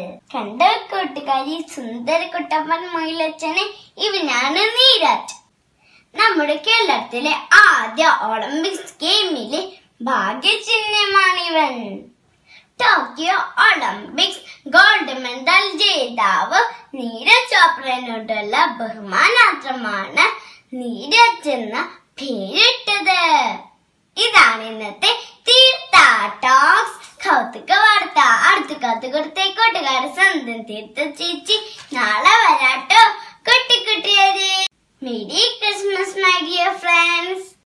കണ്ട കൂട്ടുകാരി സുന്ദര കുട്ടപ്പൻ മയിലച്ചന് ഇവനാണ് നീരാജ് നമ്മുടെ കേരളത്തിലെ ആദ്യ ഒളിമ്പിക്സ് ഗെയിമിലെ ഭാഗ്യചിഹ്നമാണിവൻ ടോക്കിയോ ഒളിമ്പിക്സ് ഗോൾഡ് മെഡൽ ജേതാവ് നീരജ് ചോപ്രനോടുള്ള ബഹുമാനാത്രമാണ് നീരജ് എന്ന പേരിട്ടത് ഇതാണ് ഇന്നത്തെ തീർത്ഥ ടോക്സ് കൗതുക വാർത്ത അടുത്ത കൗതുകത്തെ കൂട്ടുകാരെ സ്വന്തം തീർത്ഥ ചേച്ചി നാളെ വരാട്ടോ കുട്ടി കുട്ടിയരെ merry Christmas my dear friends